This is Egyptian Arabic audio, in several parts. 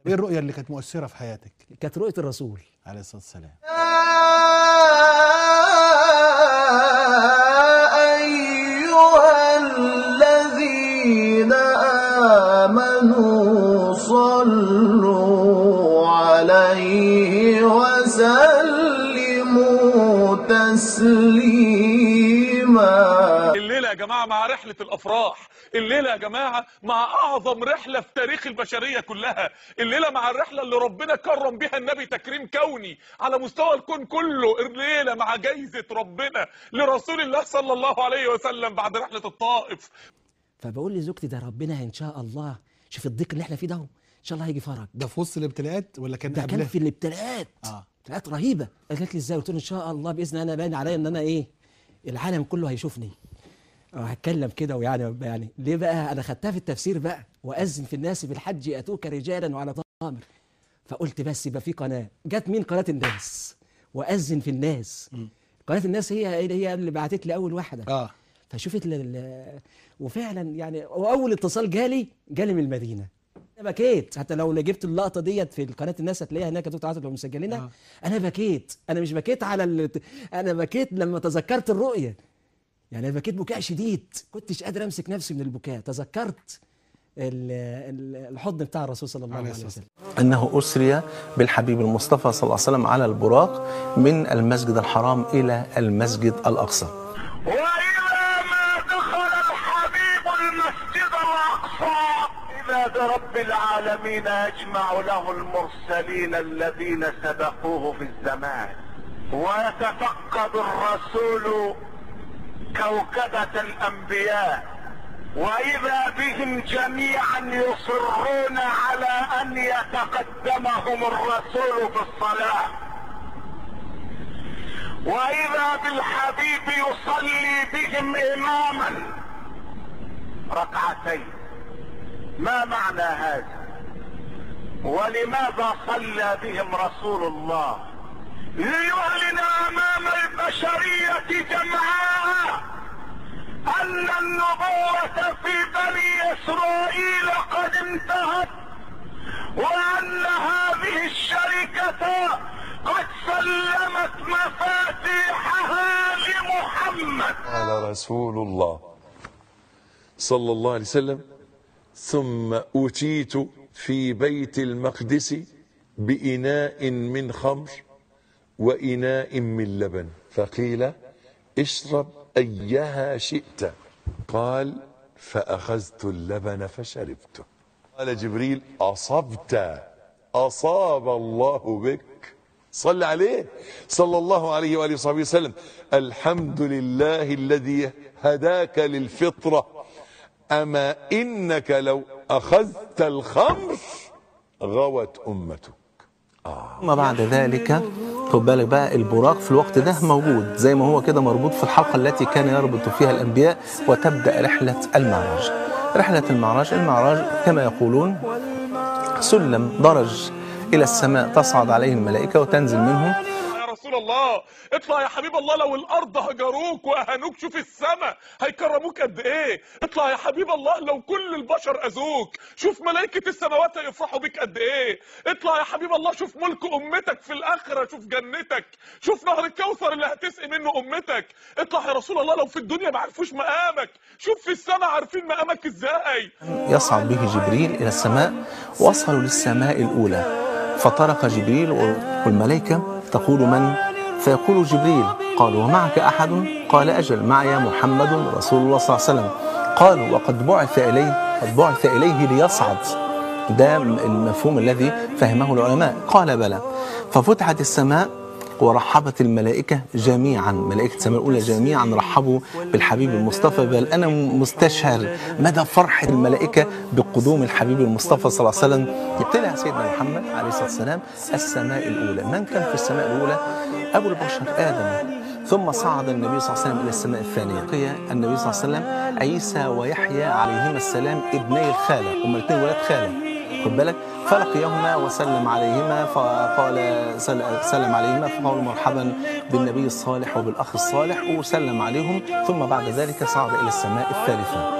ايه الرؤيه اللي كانت مؤثره في حياتك كانت رؤيه الرسول عليه الصلاه والسلام أيها الذين آمنوا صلوا عليه وسلموا تسليما الليلة يا جماعة مع رحلة الأفراح الليلة يا جماعة مع أعظم رحلة في تاريخ البشرية كلها الليلة مع الرحلة اللي ربنا كرم بها النبي تكريم كوني على مستوى الكون كله الليلة مع جايزة ربنا لرسول الله صلى الله عليه وسلم بعد رحلة الطائف فبقول لزوجتي ده ربنا ان شاء الله شوف الضيق اللي احنا فيه ده اهو. ان شاء الله هيجي فرج ده في وسط الابتلاءات ولا كان ده كان قبلها في الابتلاءات اه ابتلاءات رهيبه قالت لي ازاي قلت له ان شاء الله باذن الله انا باين عليا ان انا ايه العالم كله هيشوفني اه هتكلم كده ويعني يعني ليه بقى انا خدتها في التفسير بقى واذن في الناس بالحج ياتوك رجالا وعلى ضامر فقلت بس يبقى في قناه جت مين قناه الناس واذن في الناس قناه الناس هي هي اللي بعتت لي اول واحده اه فشفت ل... ل... وفعلا يعني واول اتصال جالي جالي من المدينه انا بكيت حتى لو جبت اللقطه ديت في قناه الناس هتلاقيها هناك دكتور عاطف لو مسجلينها آه. انا بكيت انا مش بكيت على ال... انا بكيت لما تذكرت الرؤيه يعني انا بكيت بكاء شديد كنتش قادر امسك نفسي من البكاء تذكرت ال... ال- الحضن بتاع الرسول صلى الله عليه عليه الصلاة وسلم أنه أسري بالحبيب المصطفى صلى الله عليه وسلم على البراق من المسجد الحرام إلى المسجد الأقصى وإذا ما دخل الحبيب المسجد الأقصى إذا برب العالمين يجمع له المرسلين الذين سبقوه في الزمان ويتفقد الرسول كوكبة الأنبياء وإذا بهم جميعا يصرون على أن يتقدمهم الرسول في الصلاة واذا بالحبيب يصلي بهم اماما ركعتين ما معنى هذا ولماذا صلى بهم رسول الله ليعلن امام البشريه جمعاء ان النبوه في بني اسرائيل قد انتهت وان هذه الشركة قد سلمت مفاتيحها لمحمد قال رسول الله صلى الله عليه وسلم ثم أتيت في بيت المقدس بإناء من خمر وإناء من لبن فقيل اشرب أيها شئت قال فأخذت اللبن فشربته قال جبريل أصبت أصاب الله بك صل عليه صلى الله عليه وآله وصحبه وسلم الحمد لله الذي هداك للفطرة أما إنك لو أخذت الخمر غوت أمتك ثم بعد ذلك خد بالك بقى البراق في الوقت ده موجود زي ما هو كده مربوط في الحلقة التي كان يربط فيها الأنبياء وتبدأ رحلة المعراج رحلة المعراج المعراج كما يقولون سلم درج إلى السماء تصعد عليه الملائكة وتنزل منه يا رسول الله اطلع يا حبيب الله لو الارض هجروك واهانوك شوف السماء هيكرموك قد ايه اطلع يا حبيب الله لو كل البشر اذوك شوف ملائكة السماوات هيفرحوا بيك قد ايه اطلع يا حبيب الله شوف ملك امتك في الاخرة شوف جنتك شوف نهر الكوثر اللي هتسقي منه امتك اطلع يا رسول الله لو في الدنيا ما عرفوش مقامك شوف في السماء عارفين مقامك ازاي يصعد به جبريل إلى السماء وصلوا للسماء الأولى فطرق جبريل والملائكة تقول من فيقول جبريل قال ومعك أحد قال أجل معي محمد رسول الله صلى الله عليه وسلم قالوا وقد بعث إليه قد بعث إليه ليصعد ده المفهوم الذي فهمه العلماء قال بلى ففتحت السماء ورحبت الملائكة جميعا ملائكة السماء الأولى جميعا رحبوا بالحبيب المصطفى بل أنا مستشعر مدى فرحة الملائكة بقدوم الحبيب المصطفى صلى الله عليه وسلم طلع سيدنا محمد عليه الصلاة والسلام السماء الأولى من كان في السماء الأولى أبو البشر آدم ثم صعد النبي صلى الله عليه وسلم إلى السماء الثانية لقي النبي صلى الله عليه وسلم عيسى ويحيى عليهما السلام ابني الخالة هما الاثنين ولاد خالة خد بالك فلقيهما وسلم عليهما فقال سل- سلم عليهما فقالوا مرحبا بالنبي الصالح وبالاخ الصالح وسلم عليهم ثم بعد ذلك صعد الى السماء الثالثه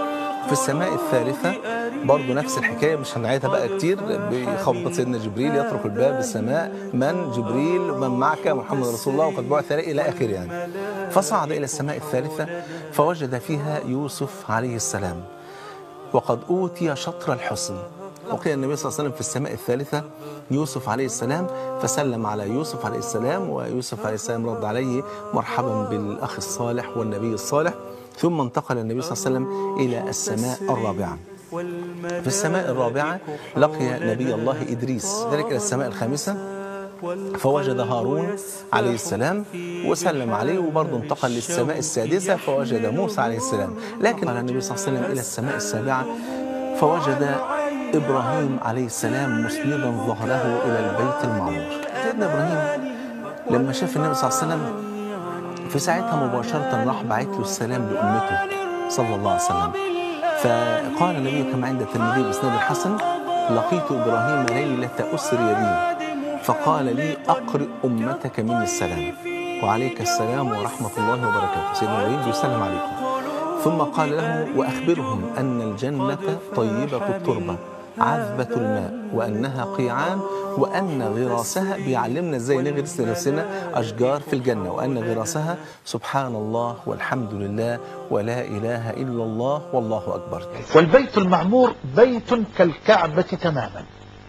في السماء الثالثة برضه نفس الحكاية مش هنعيدها بقى كتير بخبط سيدنا جبريل يطرق الباب السماء من جبريل من معك محمد رسول الله وقد بعث إليه إلى آخره يعني فصعد إلى السماء الثالثة فوجد فيها يوسف عليه السلام وقد أوتي شطر الحسن وقيل النبي صلى الله عليه وسلم في السماء الثالثة يوسف عليه السلام فسلم على يوسف عليه السلام ويوسف عليه السلام رد عليه مرحبا بالأخ الصالح والنبي الصالح ثم انتقل النبي صلى الله عليه وسلم إلى السماء الرابعة في السماء الرابعة لقي نبي الله إدريس ذلك إلى السماء الخامسة فوجد هارون عليه السلام وسلم عليه وبرضه انتقل للسماء السادسة فوجد موسى عليه السلام لكن على النبي صلى الله عليه وسلم إلى السماء السابعة فوجد إبراهيم عليه السلام مسندا ظهره إلى البيت المعمور سيدنا إبراهيم لما شاف النبي صلى الله عليه وسلم في ساعتها مباشرة راح بعت له السلام لأمته صلى الله عليه وسلم فقال النبي كما عند الترمذي بإسناد الحسن لقيت إبراهيم ليلة أسري بي فقال لي أقرئ أمتك مني السلام وعليك السلام ورحمة الله وبركاته سيدنا إبراهيم بيسلم عليكم ثم قال لهم وأخبرهم أن الجنة طيبة التربة عذبة الماء وأنها قيعان وأن غراسها بيعلمنا ازاي نغرس لنفسنا أشجار في الجنة وأن غراسها سبحان الله والحمد لله ولا إله إلا الله والله أكبر والبيت المعمور بيت كالكعبة تماما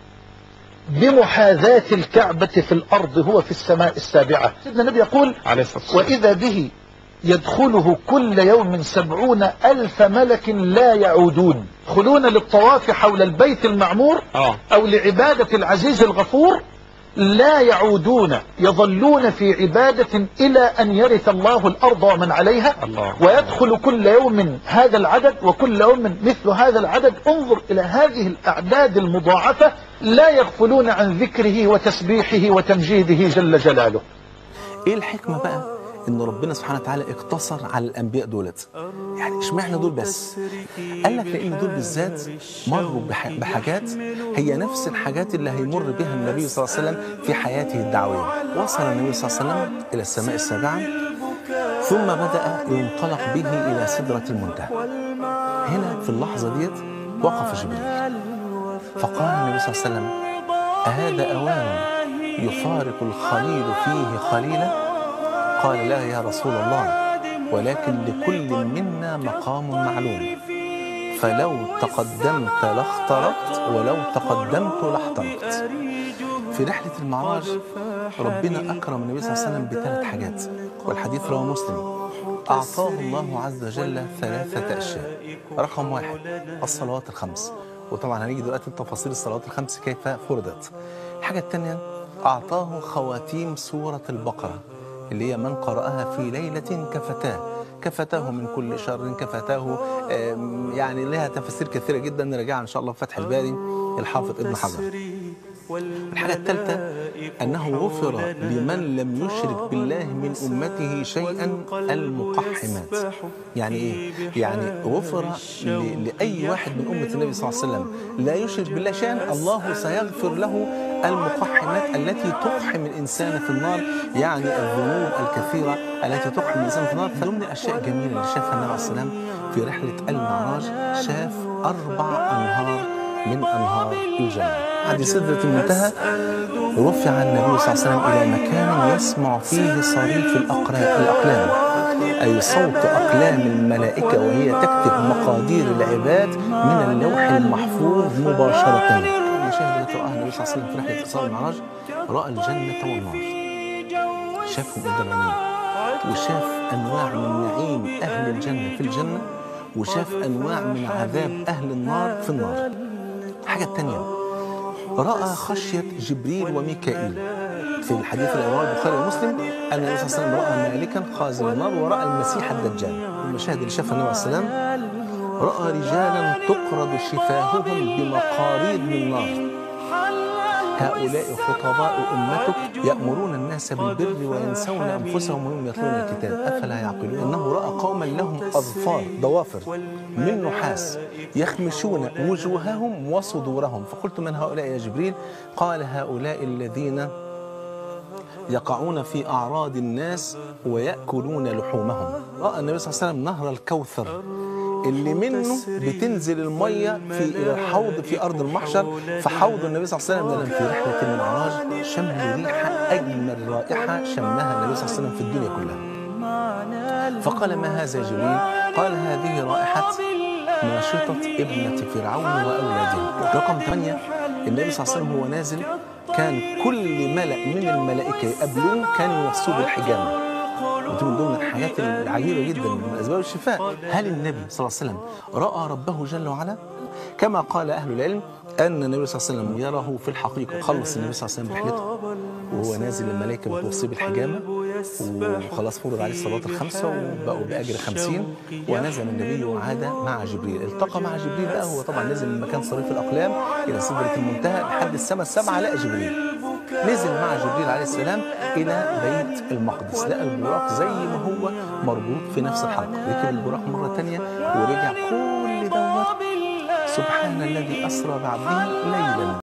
بمحاذاة الكعبة في الأرض هو في السماء السابعة سيدنا النبي يقول عليه الصلاة والسلام وإذا به يدخله كل يوم سبعون ألف ملك لا يعودون يدخلون للطواف حول البيت المعمور اه أو لعبادة العزيز الغفور لا يعودون يظلون في عبادة إلى أن يرث الله الأرض ومن عليها الله. ويدخل كل يوم هذا العدد وكل يوم مثل هذا العدد انظر إلى هذه الأعداد المضاعفة لا يغفلون عن ذكره وتسبيحه وتمجيده جل جلاله ايه الحكمه بقى ان ربنا سبحانه وتعالى اقتصر على الانبياء دولت يعني اشمعنى دول بس قال لك لان دول بالذات مروا بح- بحاجات هي نفس الحاجات اللي هيمر بها النبي صلى الله عليه وسلم في حياته الدعويه وصل النبي صلى الله عليه وسلم الى السماء السابعه ثم بدا ينطلق به الى سدره المنتهى هنا في اللحظه ديت وقف جبريل فقال النبي صلى الله عليه وسلم أهذا أوان يفارق الخليل فيه خليلا قال لا يا رسول الله ولكن لكل منا مقام معلوم فلو تقدمت لاخترقت ولو تقدمت لاحترقت في رحلة المعراج ربنا أكرم النبي صلى الله عليه وسلم بثلاث حاجات والحديث رواه مسلم أعطاه الله عز وجل ثلاثة أشياء رقم واحد الصلوات الخمس وطبعا هنيجي دلوقتي تفاصيل الصلوات الخمس كيف فرضت الحاجة الثانية أعطاه خواتيم سورة البقرة اللي هي من قرأها في ليلة كفتاه كفتاه من كل شر كفتاه آم، يعني لها تفاسير كثيرة جدا نرجعها إن شاء الله في فتح الباري الحافظ ابن حجر الحاجة الثالثة أنه غفر لمن لم يشرك بالله من أمته شيئا المقحمات يعني إيه؟ يعني غفر ل- لأي واحد من أمة النبي صلى الله عليه وسلم لا يشرك بالله شيئا الله سيغفر له المقحمات التي تقحم الإنسان في النار يعني الذنوب الكثيرة التي تقحم الإنسان في النار فمن الأشياء الجميلة اللي شافها النبي عليه السلام في رحلة المعراج شاف أربع أنهار من أنهار الجنة عند سدرة المنتهى رفع النبي صلى الله عليه وسلم إلى مكان يسمع فيه صريف الأقرا- الأقلام أي صوت أقلام الملائكة وهي تكتب مقادير العباد من اللوح المحفوظ مباشرة المشاهد التي رآها النبي صلى الله عليه وسلم في رحلة الإسراء والمعراج رأى الجنة والنار شافهم قدام عينيه وشاف أنواع من نعيم أهل الجنة في الجنة وشاف أنواع من عذاب أهل النار في النار الحاجة الثانية رأى خشية جبريل وميكائيل في الحديث الذي رواه البخاري ومسلم أن النبي صلى الله عليه وسلم رأى مالكا خازن النار ورأى المسيح الدجال المشاهد اللي شافها النبي عليه السلام رأى رجالا تقرض شفاههم بمقاريض من نار هؤلاء خطباء أمتك يأمرون الناس بالبر وينسون أنفسهم وهم يتلون الكتاب أفلا يعقلون إنه رأى قوما لهم أظفار ضوافر من نحاس يخمشون وجوههم وصدورهم فقلت من هؤلاء يا جبريل قال هؤلاء الذين يقعون في أعراض الناس ويأكلون لحومهم رأى النبي صلى الله عليه وسلم نهر الكوثر اللي منه بتنزل الميه في الى الحوض في ارض المحشر فحوض النبي صلى الله عليه وسلم في رحله المعراج شم ريحه اجمل رائحه شمها النبي صلى الله عليه وسلم في الدنيا كلها فقال ما هذا يا جبريل قال هذه رائحة ناشطة ابنة فرعون وأولادها رقم ثمانية النبي صلى الله عليه وسلم هو نازل كان كل ملأ من الملائكة يقابلوه كانوا يوصوه بالحجامة ودي من ضمن الحاجات العجيبة جدا من أسباب الشفاء هل النبي صلى الله عليه وسلم رأى ربه جل وعلا كما قال أهل العلم أن النبي صلى الله عليه وسلم يراه في الحقيقة خلص النبي صلى الله عليه وسلم رحلته وهو نازل الملائكة بتوصيه بالحجامة وخلاص فرض عليه الصلاة الخمسة وبقوا بأجر خمسين ونزل النبي وعاد مع جبريل التقى مع جبريل بقى هو طبعا نزل من مكان صريف الأقلام إلى سدرة المنتهى لحد السماء السبعة لقى جبريل نزل مع جبريل عليه السلام إلى بيت المقدس لقى البراق زي ما هو مربوط في نفس الحلقة ركب البراق مرة تانية ورجع كل دوت سبحان الذي أسرى بعبده ليلا